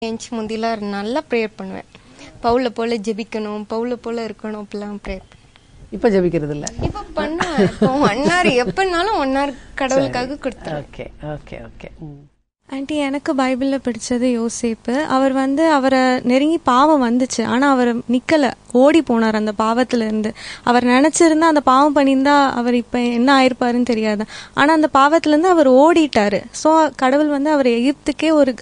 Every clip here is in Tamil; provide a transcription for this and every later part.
ஏஞ்சி முந்திலாம் நல்லா ப்ரேயர் பண்ணுவேன் பவுல போல ஜெபிக்கணும் பவுல போல இருக்கணும் அப்படிலாம் ப்ரேயர் இப்ப ஜெபிக்கிறது இல்ல இப்போ பண்ணுவேன் இப்போ ஒன் ஹவர் எப்பனாலும் ஒன் ஹவர் கடவுளுக்காக கொடுத்துருவேன் ஓகே ஓகே ஓகே ஆண்டி எனக்கு பைபிளில் பிடிச்சது யோசேப்பு அவர் வந்து அவரை நெருங்கி பாவம் வந்துச்சு ஆனால் அவர் நிற்கலை ஓடி போனார் அந்த பாவத்திலேருந்து அவர் நினச்சிருந்தா அந்த பாவம் பண்ணியிருந்தா அவர் இப்போ என்ன ஆயிருப்பாருன்னு தெரியாது ஆனால் அந்த பாவத்திலேருந்து அவர் ஓடிட்டாரு ஸோ கடவுள் வந்து அவர் எகிப்துக்கே ஒரு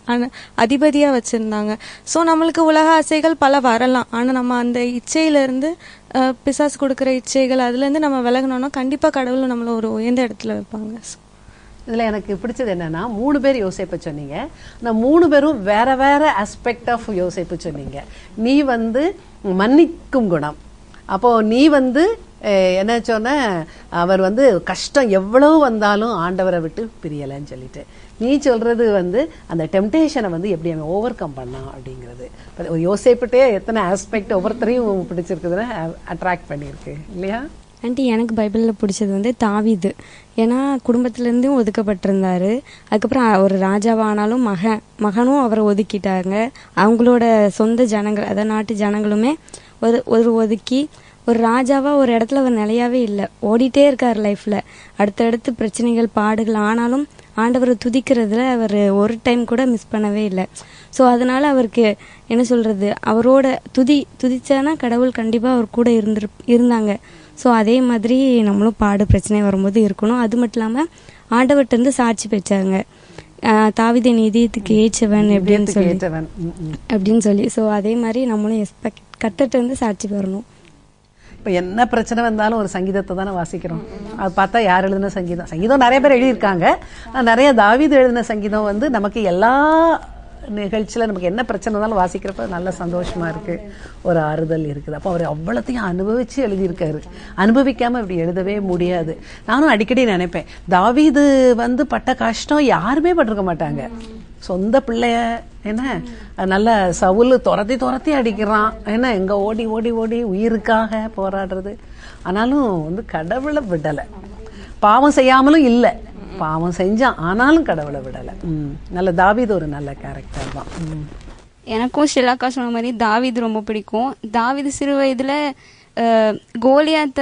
அதிபதியாக வச்சுருந்தாங்க ஸோ நம்மளுக்கு உலக ஆசைகள் பல வரலாம் ஆனால் நம்ம அந்த இச்சையிலேருந்து பிசாசு கொடுக்குற இச்சைகள் அதுலேருந்து நம்ம விலகணும்னா கண்டிப்பாக கடவுள் நம்மளை ஒரு உயர்ந்த இடத்துல வைப்பாங்க இதுல எனக்கு பிடிச்சது என்னன்னா மூணு பேர் யோசிப்ப சொன்னீங்க நான் மூணு பேரும் வேற வேற ஆஸ்பெக்ட் ஆஃப் யோசிப்பு சொன்னீங்க நீ வந்து மன்னிக்கும் குணம் அப்போ நீ வந்து அஹ், என்ன சொன்ன அவர் வந்து கஷ்டம் எவ்வளவு வந்தாலும் ஆண்டவரை விட்டு பிரியலைன்னு சொல்லிட்டு நீ சொல்றது வந்து அந்த டெம்டேஷனை வந்து எப்படி அவன் ஓவர் கம் பண்ணான் அப்படிங்கிறது இப்ப ஒரு யோசிப்பிட்டே எத்தனை ஆஸ்பெக்ட் ஒவ்வொருத்தரையும் பிடிச்சிருக்குதுன்னு அட்ராக்ட் பண்ணியிருக்கு இல்லையா ஆண்டி எனக்கு பைபிளில் பிடிச்சது வந்து தாவீது ஏன்னா குடும்பத்துலேருந்தும் ஒதுக்கப்பட்டிருந்தாரு அதுக்கப்புறம் ஒரு ராஜாவானாலும் மகன் மகனும் அவரை ஒதுக்கிட்டாங்க அவங்களோட சொந்த ஜனங்கள் அதாவது நாட்டு ஜனங்களுமே ஒரு ஒரு ஒதுக்கி ஒரு ராஜாவா ஒரு இடத்துல அவர் நிலையாவே இல்லை ஓடிட்டே இருக்கார் லைஃப்ல அடுத்தடுத்து பிரச்சனைகள் பாடுகள் ஆனாலும் ஆண்டவரை துதிக்கிறதுல அவர் ஒரு டைம் கூட மிஸ் பண்ணவே இல்லை ஸோ அதனால அவருக்கு என்ன சொல்றது அவரோட துதி துதிச்சானா கடவுள் கண்டிப்பா அவர் கூட இருந்திரு இருந்தாங்க ஸோ அதே மாதிரி நம்மளும் பாடு பிரச்சனை வரும்போது இருக்கணும் அது மட்டும் இல்லாமல் ஆண்டவர்கிட்ட இருந்து சாட்சி பெற்றாங்க ஆஹ் தாவீதை நிதியத்துக்கு ஏச்சவன் அப்படின்னு சொல்லி கேட்டவன் ம், ம். அப்படின்னு சொல்லி ஸோ அதே மாதிரி நம்மளும் எக்ஸ்பெக்ட் கத்துட்டு இருந்து சாட்சி பெறணும் இப்ப என்ன பிரச்சனை வந்தாலும் ஒரு சங்கீதத்தை தானே வாசிக்கிறோம் அது பார்த்தா யார் எழுதின சங்கீதம் சங்கீதம் நிறைய பேர் எழுதியிருக்காங்க ஆனா நிறைய தாவீது எழுதின சங்கீதம் வந்து நமக்கு எல்லா நிகழ்ச்சியில நமக்கு என்ன பிரச்சனை வந்தாலும் வாசிக்கிறப்ப நல்ல சந்தோஷமா இருக்கு ஒரு ஆறுதல் இருக்குது அப்போ அவர் அவ்வளோத்தையும் அனுபவிச்சு எழுதியிருக்காரு அனுபவிக்காம இப்படி எழுதவே முடியாது நானும் அடிக்கடி நினைப்பேன் தாவீது வந்து பட்ட கஷ்டம் யாருமே பட்டிருக்க மாட்டாங்க சொந்த பிள்ளைய என்ன நல்ல சவுல் துரத்தி துரத்தி அடிக்கிறான் என்ன எங்க ஓடி ஓடி ஓடி உயிருக்காக போராடுறது ஆனாலும் வந்து கடவுளை விடலை பாவம் செய்யாமலும் இல்லை பாவம் செஞ்சான் ஆனாலும் கடவுளை விடலை ம். நல்ல தாவீது ஒரு நல்ல கேரக்டர் தான் ம். எனக்கும் ஷிலாக்கா சொன்ன மாதிரி தாவீது ரொம்ப பிடிக்கும் தாவீது சிறு வயதுல அஹ், கோலியாத்த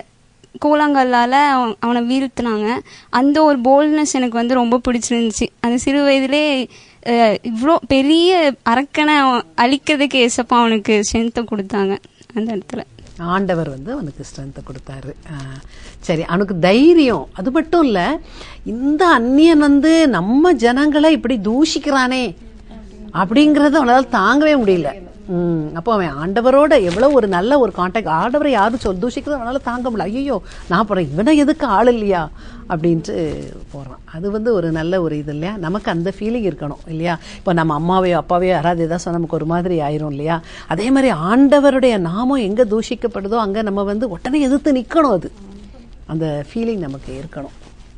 கூழாங்கல்லால அவன்- அவனை வீழ்த்தினாங்க அந்த ஒரு போல்ட்னஸ் எனக்கு வந்து ரொம்ப பிடிச்சிருந்துச்சு அந்த சிறு வயதிலே அஹ், இவ்வளோ பெரிய அரக்கனை அவன் அழிக்கிறதுக்கு ஏசப்பா அவனுக்கு ஸ்ட்ரென்த்தை கொடுத்தாங்க அந்த இடத்துல ஆண்டவர் வந்து அவனுக்கு ஸ்ட்ரென்த்தை கொடுத்தாரு ஆ, சரி அவனுக்கு தைரியம் அது மட்டும் இல்ல இந்த அந்நியன் வந்து நம்ம ஜனங்களை இப்படி தூஷிக்கிறானே அப்படிங்கறது அவனால தாங்கவே முடியல ம், அப்போ அவன் ஆண்டவரோட எவ்வளவு ஒரு நல்ல ஒரு கான்டாக்ட் ஆண்டவரை யாரும் சொல் தூஷிக்கிறது அவனால தாங்க முடியல ஐயோ நான் போறேன் இவனை எதுக்கு ஆள் இல்லையா அப்படின்ட்டு போறான் அது வந்து ஒரு நல்ல ஒரு இது இல்லையா நமக்கு அந்த ஃபீலிங் இருக்கணும் இல்லையா இப்போ நம்ம அம்மாவையோ அப்பாவையோ யாராவது எதாவது சொன்னா நமக்கு ஒரு மாதிரி ஆயிரும் இல்லையா அதே மாதிரி ஆண்டவருடைய நாமம் எங்க தூஷிக்கப்படுதோ அங்க நம்ம வந்து உடனே எதிர்த்து நிக்கணும் அது அந்த ஃபீலிங் நமக்கு இருக்கணும்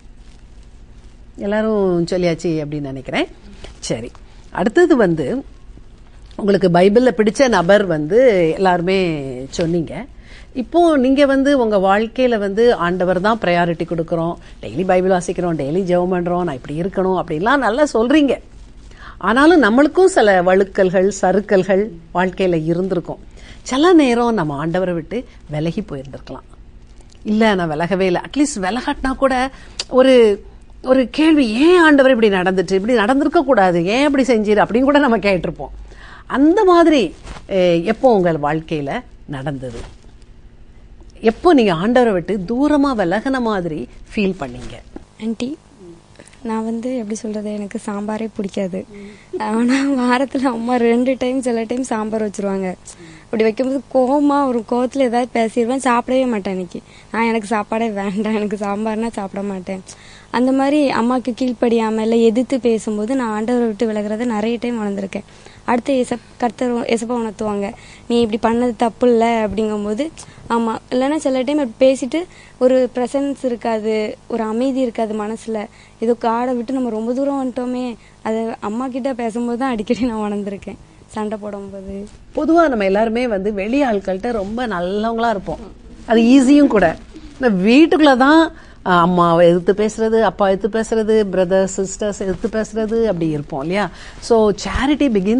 எல்லாரும் சொல்லியாச்சு அப்படின்னு நினைக்கிறேன் சரி அடுத்தது வந்து உங்களுக்கு பைபிளில் பிடிச்ச நபர் வந்து எல்லாருமே சொன்னீங்க இப்போ நீங்க வந்து உங்க வாழ்க்கையில வந்து ஆண்டவர் தான் ப்ரையாரிட்டி கொடுக்குறோம் டெய்லி பைபிள் வாசிக்கிறோம் டெய்லி ஜெபம் பண்றோம் நான் இப்படி இருக்கணும் அப்படின்லாம் நல்லா சொல்றீங்க ஆனாலும் நம்மளுக்கும் சில வழுக்கல்கள் சறுக்கல்கள் வாழ்க்கையில இருந்திருக்கும் சில நேரம் நம்ம ஆண்டவரை விட்டு விலகி போயிருந்திருக்கலாம் இல்ல நான் விலகவே இல்லை அட்லீஸ்ட் விலகட்டினா கூட ஒரு ஒரு கேள்வி ஏன் ஆண்டவர் இப்படி நடந்துட்டு இப்படி நடந்திருக்க கூடாது ஏன் இப்படி செஞ்சிரு அப்படின்னு கூட நம்ம கேட்டிருப்போம் அந்த மாதிரி அஹ், எப்போ உங்கள் வாழ்க்கையில நடந்தது எப்போ நீங்க ஆண்டவரை விட்டு தூரமா விலகின மாதிரி ஃபீல் பண்ணீங்க ஆண்டி நான் வந்து எப்படி சொல்றது எனக்கு சாம்பாரே பிடிக்காது ஆனா வாரத்துல அம்மா ரெண்டு டைம் சில டைம் சாம்பார் வச்சிருவாங்க அப்படி வைக்கும்போது கோவமா ஒரு கோவத்துல ஏதாவது பேசிடுவேன் சாப்பிடவே மாட்டேன் இன்னைக்கு நான் எனக்கு சாப்பாடே வேண்டாம் எனக்கு சாம்பார்னா சாப்பிட மாட்டேன் அந்த மாதிரி அம்மாக்கு கீழ்ப்படியாம இல்லை எதிர்த்து பேசும்போது நான் ஆண்டவரை விட்டு விலகிறத நிறைய டைம் வளர்ந்துருக்கேன் அடுத்து எசப் கர்த்தர் எசப்பா உணர்த்துவாங்க நீ இப்படி பண்ணது தப்பு இல்லை அப்படிங்கும்போது ஆமா இல்லைன்னா சில டைம் இப்படி பேசிட்டு ஒரு ப்ரெசன்ஸ் இருக்காது ஒரு அமைதி இருக்காது மனசுல ஏதோ காடை விட்டு நம்ம ரொம்ப தூரம் வந்துட்டோமே அது அம்மா கிட்ட பேசும்போது தான் அடிக்கடி நான் உணர்ந்திருக்கேன் சண்டை போடும்போது பொதுவா நம்ம எல்லாருமே வந்து வெளி ஆட்கள்கிட்ட ரொம்ப நல்லவங்களா இருப்போம் அது ஈஸியும் கூட இந்த வீட்டுக்குள்ள தான் அஹ், அம்மாவை எதிர்த்து பேசுறது அப்பா எதிர்த்து பேசுறது பிரதர் சிஸ்டர்ஸ் எதிர்த்து பேசுறது அப்படி இருப்போம் இல்லையா ஸோ சேரிட்டி பிகின்